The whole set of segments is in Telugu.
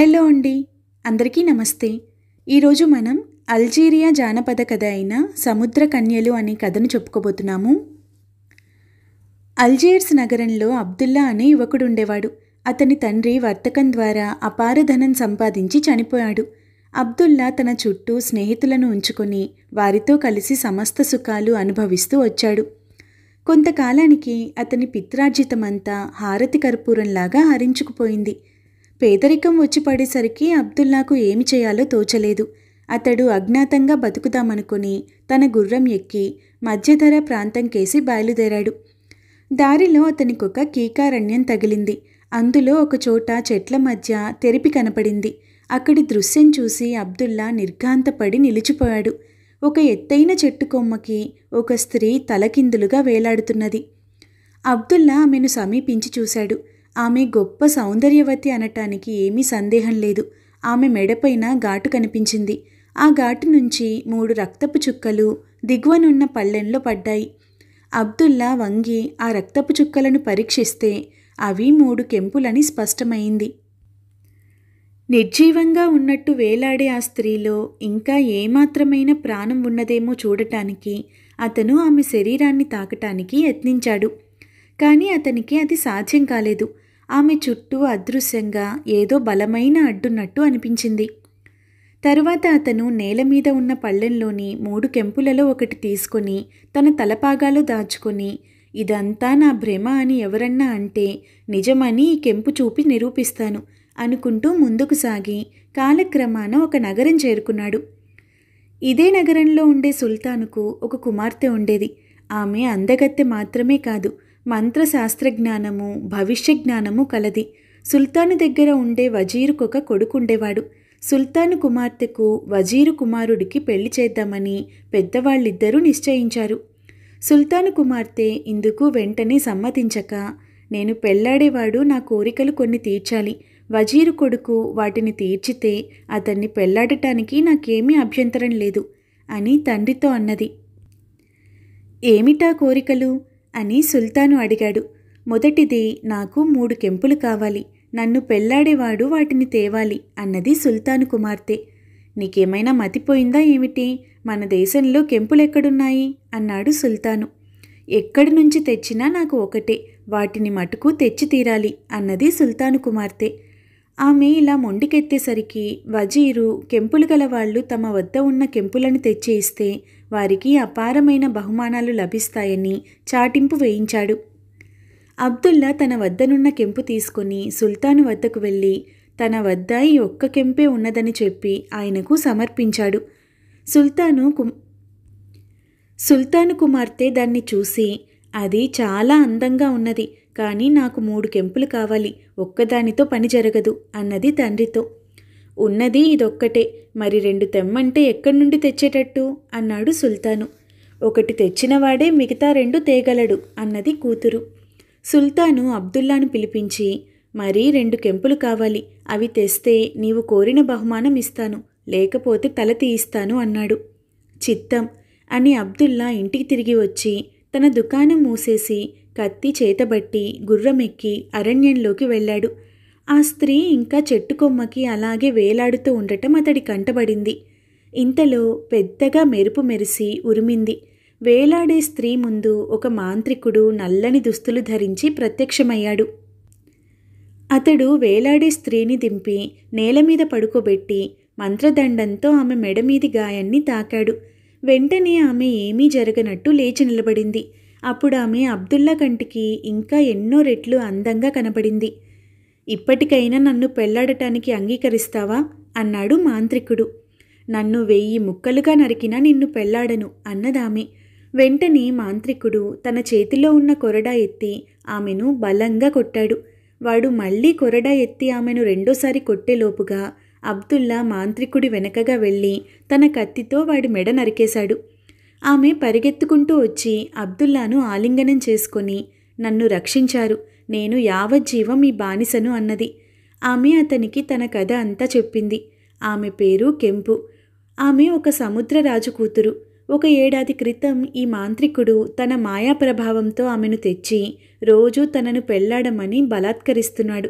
హలో అండి అందరికీ నమస్తే ఈరోజు మనం అల్జీరియా జానపద కథ అయిన సముద్ర కన్యలు అనే కథను చెప్పుకోబోతున్నాము అల్జీర్స్ నగరంలో అబ్దుల్లా అనే యువకుడు ఉండేవాడు అతని తండ్రి వర్తకం ద్వారా అపార ధనం సంపాదించి చనిపోయాడు అబ్దుల్లా తన చుట్టూ స్నేహితులను ఉంచుకొని వారితో కలిసి సమస్త సుఖాలు అనుభవిస్తూ వచ్చాడు కొంతకాలానికి అతని పిత్రార్జితమంతా హారతి కర్పూరంలాగా హరించుకుపోయింది పేదరికం వచ్చి పడేసరికి అబ్దుల్లాకు ఏమి చేయాలో తోచలేదు అతడు అజ్ఞాతంగా బతుకుదామనుకుని తన గుర్రం ఎక్కి మధ్యధర ప్రాంతం కేసి బయలుదేరాడు దారిలో అతనికొక కీకారణ్యం తగిలింది అందులో ఒకచోట చెట్ల మధ్య తెరిపి కనపడింది అక్కడి దృశ్యం చూసి అబ్దుల్లా నిర్ఘాంతపడి నిలిచిపోయాడు ఒక ఎత్తైన చెట్టు కొమ్మకి ఒక స్త్రీ తలకిందులుగా వేలాడుతున్నది అబ్దుల్లా ఆమెను సమీపించి చూశాడు ఆమె గొప్ప సౌందర్యవతి అనటానికి ఏమీ సందేహం లేదు ఆమె మెడపైన ఘాటు కనిపించింది ఆ ఘాటు నుంచి మూడు రక్తపు చుక్కలు దిగువనున్న పళ్ళెంలో పడ్డాయి అబ్దుల్లా వంగి ఆ రక్తపు చుక్కలను పరీక్షిస్తే అవి మూడు కెంపులని స్పష్టమైంది నిర్జీవంగా ఉన్నట్టు వేలాడే ఆ స్త్రీలో ఇంకా ఏమాత్రమైన ప్రాణం ఉన్నదేమో చూడటానికి అతను ఆమె శరీరాన్ని తాకటానికి యత్నించాడు కానీ అతనికి అది సాధ్యం కాలేదు ఆమె చుట్టూ అదృశ్యంగా ఏదో బలమైన అడ్డున్నట్టు అనిపించింది తరువాత అతను నేల మీద ఉన్న పళ్ళెంలోని మూడు కెంపులలో ఒకటి తీసుకొని తన తలపాగాలో దాచుకొని ఇదంతా నా భ్రమ అని ఎవరన్నా అంటే నిజమని ఈ కెంపు చూపి నిరూపిస్తాను అనుకుంటూ ముందుకు సాగి కాలక్రమాన ఒక నగరం చేరుకున్నాడు ఇదే నగరంలో ఉండే సుల్తానుకు ఒక కుమార్తె ఉండేది ఆమె అందగత్తె మాత్రమే కాదు మంత్రశాస్త్ర జ్ఞానము భవిష్య జ్ఞానము కలది సుల్తాను దగ్గర ఉండే వజీరుకొక కొడుకుండేవాడు సుల్తాను కుమార్తెకు వజీరు కుమారుడికి పెళ్లి చేద్దామని పెద్దవాళ్ళిద్దరూ నిశ్చయించారు సుల్తాను కుమార్తె ఇందుకు వెంటనే సమ్మతించక నేను పెళ్లాడేవాడు నా కోరికలు కొన్ని తీర్చాలి వజీరు కొడుకు వాటిని తీర్చితే అతన్ని పెళ్లాడటానికి నాకేమీ అభ్యంతరం లేదు అని తండ్రితో అన్నది ఏమిటా కోరికలు అని సుల్తాను అడిగాడు మొదటిది నాకు మూడు కెంపులు కావాలి నన్ను పెళ్లాడేవాడు వాటిని తేవాలి అన్నది సుల్తాను కుమార్తె నీకేమైనా మతిపోయిందా ఏమిటి మన దేశంలో కెంపులెక్కడున్నాయి అన్నాడు సుల్తాను ఎక్కడి నుంచి తెచ్చినా నాకు ఒకటే వాటిని మటుకు తెచ్చి తీరాలి అన్నది సుల్తాను కుమార్తె ఆమె ఇలా మొండికెత్తేసరికి వజీరు కెంపులు గల వాళ్ళు తమ వద్ద ఉన్న కెంపులను తెచ్చి ఇస్తే వారికి అపారమైన బహుమానాలు లభిస్తాయని చాటింపు వేయించాడు అబ్దుల్లా తన వద్దనున్న కెంపు తీసుకొని సుల్తాను వద్దకు వెళ్ళి తన వద్ద ఈ ఒక్క కెంపే ఉన్నదని చెప్పి ఆయనకు సమర్పించాడు సుల్తాను కు సుల్తాను కుమార్తె దాన్ని చూసి అది చాలా అందంగా ఉన్నది కానీ నాకు మూడు కెంపులు కావాలి ఒక్కదానితో పని జరగదు అన్నది తండ్రితో ఉన్నది ఇదొక్కటే మరి రెండు తెమ్మంటే ఎక్కడి నుండి తెచ్చేటట్టు అన్నాడు సుల్తాను ఒకటి తెచ్చినవాడే మిగతా రెండు తేగలడు అన్నది కూతురు సుల్తాను అబ్దుల్లాను పిలిపించి మరి రెండు కెంపులు కావాలి అవి తెస్తే నీవు కోరిన బహుమానం ఇస్తాను లేకపోతే తల తీయిస్తాను అన్నాడు చిత్తం అని అబ్దుల్లా ఇంటికి తిరిగి వచ్చి తన దుకాణం మూసేసి కత్తి చేతబట్టి గుర్రమెక్కి అరణ్యంలోకి వెళ్ళాడు ఆ స్త్రీ ఇంకా చెట్టు కొమ్మకి అలాగే వేలాడుతూ ఉండటం అతడి కంటబడింది ఇంతలో పెద్దగా మెరుపు మెరిసి ఉరిమింది వేలాడే స్త్రీ ముందు ఒక మాంత్రికుడు నల్లని దుస్తులు ధరించి ప్రత్యక్షమయ్యాడు అతడు వేలాడే స్త్రీని దింపి నేల మీద పడుకోబెట్టి మంత్రదండంతో ఆమె మెడమీది గాయాన్ని తాకాడు వెంటనే ఆమె ఏమీ జరగనట్టు లేచి నిలబడింది అప్పుడు ఆమె అబ్దుల్లా కంటికి ఇంకా ఎన్నో రెట్లు అందంగా కనబడింది ఇప్పటికైనా నన్ను పెళ్లాడటానికి అంగీకరిస్తావా అన్నాడు మాంత్రికుడు నన్ను వెయ్యి ముక్కలుగా నరికినా నిన్ను పెళ్లాడను అన్నదామె వెంటనే మాంత్రికుడు తన చేతిలో ఉన్న కొరడా ఎత్తి ఆమెను బలంగా కొట్టాడు వాడు మళ్ళీ కొరడా ఎత్తి ఆమెను రెండోసారి కొట్టేలోపుగా అబ్దుల్లా మాంత్రికుడి వెనకగా వెళ్ళి తన కత్తితో వాడి మెడ నరికేశాడు ఆమె పరిగెత్తుకుంటూ వచ్చి అబ్దుల్లాను ఆలింగనం చేసుకొని నన్ను రక్షించారు నేను యావజ్జీవం ఈ బానిసను అన్నది ఆమె అతనికి తన కథ అంతా చెప్పింది ఆమె పేరు కెంపు ఆమె ఒక సముద్రరాజు కూతురు ఒక ఏడాది క్రితం ఈ మాంత్రికుడు తన మాయా ప్రభావంతో ఆమెను తెచ్చి రోజూ తనను పెళ్లాడమని బలాత్కరిస్తున్నాడు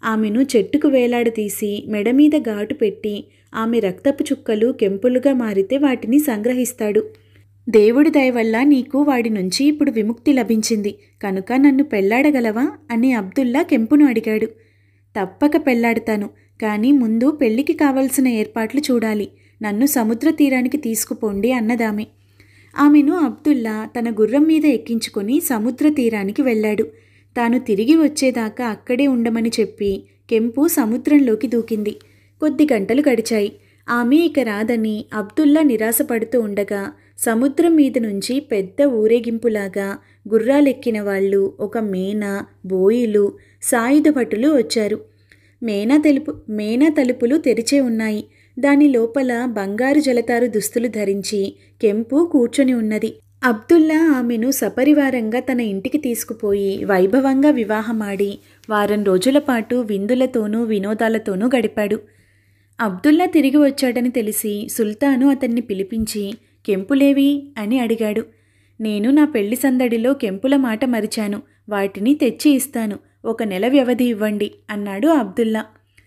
ఆమెను చెట్టుకు వేలాడదీసి మెడ మీద ఘాటు పెట్టి ఆమె రక్తపు చుక్కలు కెంపులుగా మారితే వాటిని సంగ్రహిస్తాడు దేవుడి దయ వల్ల నీకు వాడి నుంచి ఇప్పుడు విముక్తి లభించింది కనుక నన్ను పెళ్లాడగలవా అని అబ్దుల్లా కెంపును అడిగాడు తప్పక పెళ్లాడతాను కానీ ముందు పెళ్లికి కావలసిన ఏర్పాట్లు చూడాలి నన్ను సముద్ర తీరానికి తీసుకుపోండి అన్నదామె ఆమెను అబ్దుల్లా తన గుర్రం మీద ఎక్కించుకొని సముద్ర తీరానికి వెళ్ళాడు తాను తిరిగి వచ్చేదాకా అక్కడే ఉండమని చెప్పి కెంపు సముద్రంలోకి దూకింది కొద్ది గంటలు గడిచాయి ఆమె ఇక రాదని అబ్దుల్లా నిరాశపడుతూ ఉండగా సముద్రం మీద నుంచి పెద్ద ఊరేగింపులాగా గుర్రాలెక్కిన వాళ్ళు ఒక మేన బోయిలు సాయుధ భటులు వచ్చారు మేనా తెలుపు మేనా తలుపులు తెరిచే ఉన్నాయి దాని లోపల బంగారు జలతారు దుస్తులు ధరించి కెంపు కూర్చొని ఉన్నది అబ్దుల్లా ఆమెను సపరివారంగా తన ఇంటికి తీసుకుపోయి వైభవంగా వివాహమాడి వారం రోజుల పాటు విందులతోనూ వినోదాలతోనూ గడిపాడు అబ్దుల్లా తిరిగి వచ్చాడని తెలిసి సుల్తాను అతన్ని పిలిపించి కెంపులేవి అని అడిగాడు నేను నా పెళ్లి సందడిలో కెంపుల మాట మరిచాను వాటిని తెచ్చి ఇస్తాను ఒక నెల వ్యవధి ఇవ్వండి అన్నాడు అబ్దుల్లా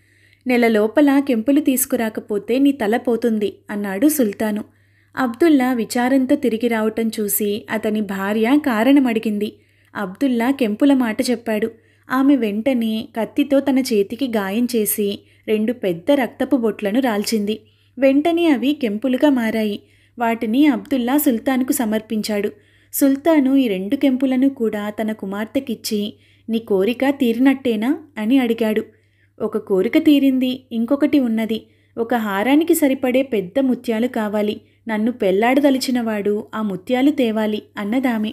నెల లోపల కెంపులు తీసుకురాకపోతే నీ తల పోతుంది అన్నాడు సుల్తాను అబ్దుల్లా విచారంతో తిరిగి రావటం చూసి అతని భార్య కారణం అడిగింది అబ్దుల్లా కెంపుల మాట చెప్పాడు ఆమె వెంటనే కత్తితో తన చేతికి గాయం చేసి రెండు పెద్ద రక్తపు బొట్లను రాల్చింది వెంటనే అవి కెంపులుగా మారాయి వాటిని అబ్దుల్లా సుల్తాన్కు సమర్పించాడు సుల్తాను ఈ రెండు కెంపులను కూడా తన కుమార్తెకిచ్చి నీ కోరిక తీరినట్టేనా అని అడిగాడు ఒక కోరిక తీరింది ఇంకొకటి ఉన్నది ఒక హారానికి సరిపడే పెద్ద ముత్యాలు కావాలి నన్ను పెళ్లాడదలిచినవాడు ఆ ముత్యాలు తేవాలి అన్నదామె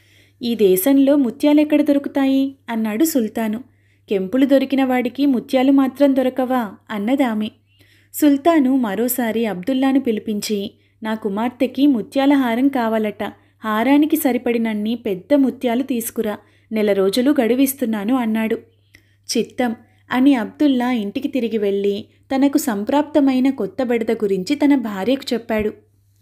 ఈ దేశంలో ముత్యాలెక్కడ దొరుకుతాయి అన్నాడు సుల్తాను కెంపులు దొరికిన వాడికి ముత్యాలు మాత్రం దొరకవా అన్నదామె సుల్తాను మరోసారి అబ్దుల్లాను పిలిపించి నా కుమార్తెకి ముత్యాల హారం కావాలట హారానికి సరిపడినన్ని పెద్ద ముత్యాలు తీసుకురా నెల రోజులు గడువిస్తున్నాను అన్నాడు చిత్తం అని అబ్దుల్లా ఇంటికి తిరిగి వెళ్ళి తనకు సంప్రాప్తమైన కొత్త బెడద గురించి తన భార్యకు చెప్పాడు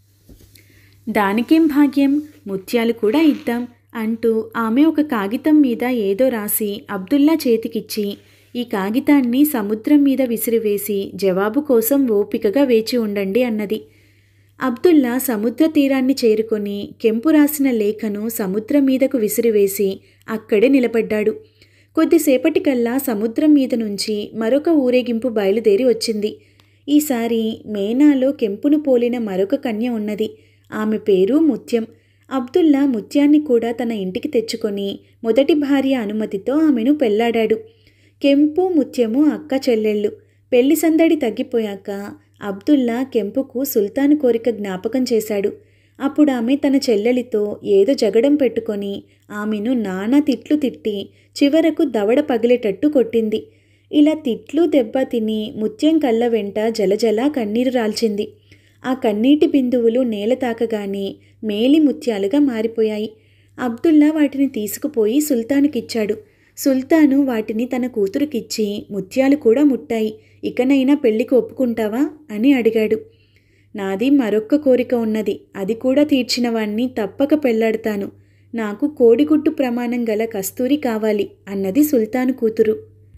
దానికేం భాగ్యం ముత్యాలు కూడా ఇద్దాం అంటూ ఆమె ఒక కాగితం మీద ఏదో రాసి అబ్దుల్లా చేతికిచ్చి ఈ కాగితాన్ని సముద్రం మీద విసిరివేసి జవాబు కోసం ఓపికగా వేచి ఉండండి అన్నది అబ్దుల్లా సముద్ర తీరాన్ని చేరుకొని కెంపు రాసిన లేఖను సముద్రం మీదకు విసిరివేసి అక్కడే నిలబడ్డాడు కొద్దిసేపటికల్లా సముద్రం మీద నుంచి మరొక ఊరేగింపు బయలుదేరి వచ్చింది ఈసారి మేనాలో కెంపును పోలిన మరొక కన్య ఉన్నది ఆమె పేరు ముత్యం అబ్దుల్లా ముత్యాన్ని కూడా తన ఇంటికి తెచ్చుకొని మొదటి భార్య అనుమతితో ఆమెను పెళ్లాడాడు కెంపు ముత్యము అక్క చెల్లెళ్ళు పెళ్లి సందడి తగ్గిపోయాక అబ్దుల్లా కెంపుకు సుల్తాను కోరిక జ్ఞాపకం చేశాడు అప్పుడు ఆమె తన చెల్లెలితో ఏదో జగడం పెట్టుకొని ఆమెను నానా తిట్లు తిట్టి చివరకు దవడ పగిలేటట్టు కొట్టింది ఇలా తిట్లు దెబ్బ తిని ముత్యం కళ్ళ వెంట జలజల కన్నీరు రాల్చింది ఆ కన్నీటి బిందువులు నేల తాకగానే మేలి ముత్యాలుగా మారిపోయాయి అబ్దుల్లా వాటిని తీసుకుపోయి సుల్తానుకిచ్చాడు సుల్తాను వాటిని తన కూతురుకిచ్చి ముత్యాలు కూడా ముట్టాయి ఇకనైనా పెళ్లికి ఒప్పుకుంటావా అని అడిగాడు నాది మరొక్క కోరిక ఉన్నది అది కూడా తీర్చిన వాణ్ణి తప్పక పెళ్లాడతాను నాకు కోడిగుడ్డు ప్రమాణం గల కస్తూరి కావాలి అన్నది సుల్తాను కూతురు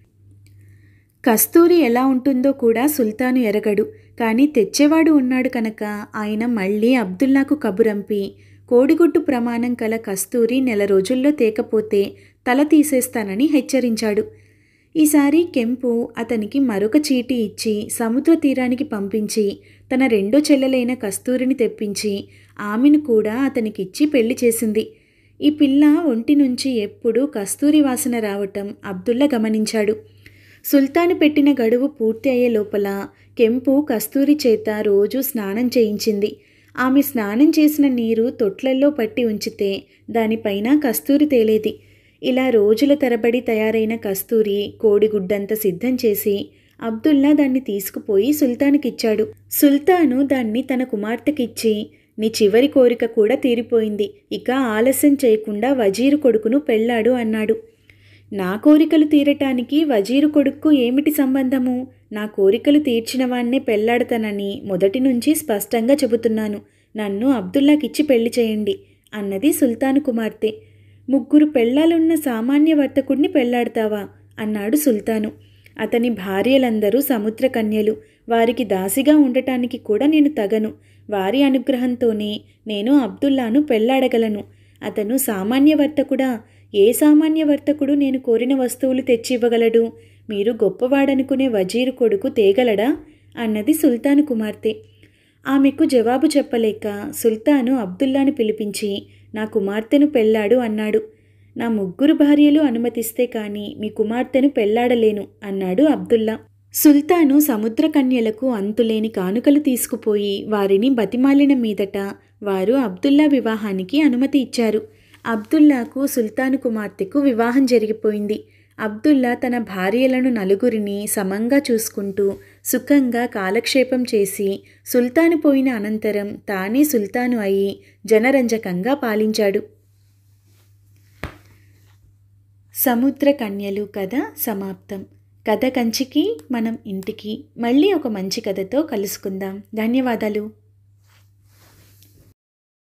కస్తూరి ఎలా ఉంటుందో కూడా సుల్తాను ఎరగడు కానీ తెచ్చేవాడు ఉన్నాడు కనుక ఆయన మళ్ళీ అబ్దుల్లాకు కబురంపి కోడిగుడ్డు ప్రమాణం కల కస్తూరి నెల రోజుల్లో తేకపోతే తల తీసేస్తానని హెచ్చరించాడు ఈసారి కెంపు అతనికి మరొక చీటీ ఇచ్చి సముద్ర తీరానికి పంపించి తన రెండో చెల్లెలైన కస్తూరిని తెప్పించి ఆమెను కూడా అతనికిచ్చి పెళ్లి చేసింది ఈ పిల్ల ఒంటి నుంచి ఎప్పుడూ కస్తూరి వాసన రావటం అబ్దుల్లా గమనించాడు సుల్తాను పెట్టిన గడువు పూర్తి అయ్యే లోపల కెంపు కస్తూరి చేత రోజు స్నానం చేయించింది ఆమె స్నానం చేసిన నీరు తొట్లల్లో పట్టి ఉంచితే దానిపైన కస్తూరి తేలేది ఇలా రోజుల తరబడి తయారైన కస్తూరి కోడిగుడ్డంత సిద్ధం చేసి అబ్దుల్లా దాన్ని తీసుకుపోయి సుల్తానుకిచ్చాడు సుల్తాను దాన్ని తన కుమార్తెకిచ్చి నీ చివరి కోరిక కూడా తీరిపోయింది ఇక ఆలస్యం చేయకుండా వజీరు కొడుకును పెళ్ళాడు అన్నాడు నా కోరికలు తీరటానికి వజీరు కొడుక్కు ఏమిటి సంబంధము నా కోరికలు తీర్చిన వాణ్ణే పెళ్లాడతానని మొదటి నుంచి స్పష్టంగా చెబుతున్నాను నన్ను అబ్దుల్లాకిచ్చి పెళ్లి చేయండి అన్నది సుల్తాను కుమార్తె ముగ్గురు పెళ్లాలున్న సామాన్య వర్తకుడిని పెళ్లాడతావా అన్నాడు సుల్తాను అతని భార్యలందరూ సముద్ర కన్యలు వారికి దాసిగా ఉండటానికి కూడా నేను తగను వారి అనుగ్రహంతోనే నేను అబ్దుల్లాను పెళ్లాడగలను అతను సామాన్య వర్తకుడా ఏ సామాన్య వర్తకుడు నేను కోరిన వస్తువులు తెచ్చి ఇవ్వగలడు మీరు గొప్పవాడనుకునే వజీరు కొడుకు తేగలడా అన్నది సుల్తాను కుమార్తె ఆమెకు జవాబు చెప్పలేక సుల్తాను అబ్దుల్లాను పిలిపించి నా కుమార్తెను పెళ్ళాడు అన్నాడు నా ముగ్గురు భార్యలు అనుమతిస్తే కానీ మీ కుమార్తెను పెళ్లాడలేను అన్నాడు అబ్దుల్లా సుల్తాను సముద్ర కన్యలకు అంతులేని కానుకలు తీసుకుపోయి వారిని బతిమాలిన మీదట వారు అబ్దుల్లా వివాహానికి అనుమతి ఇచ్చారు అబ్దుల్లాకు సుల్తాను కుమార్తెకు వివాహం జరిగిపోయింది అబ్దుల్లా తన భార్యలను నలుగురిని సమంగా చూసుకుంటూ సుఖంగా కాలక్షేపం చేసి సుల్తాను పోయిన అనంతరం తానే సుల్తాను అయి జనరంజకంగా పాలించాడు సముద్ర కన్యలు కథ సమాప్తం కథ కంచికి మనం ఇంటికి మళ్ళీ ఒక మంచి కథతో కలుసుకుందాం ధన్యవాదాలు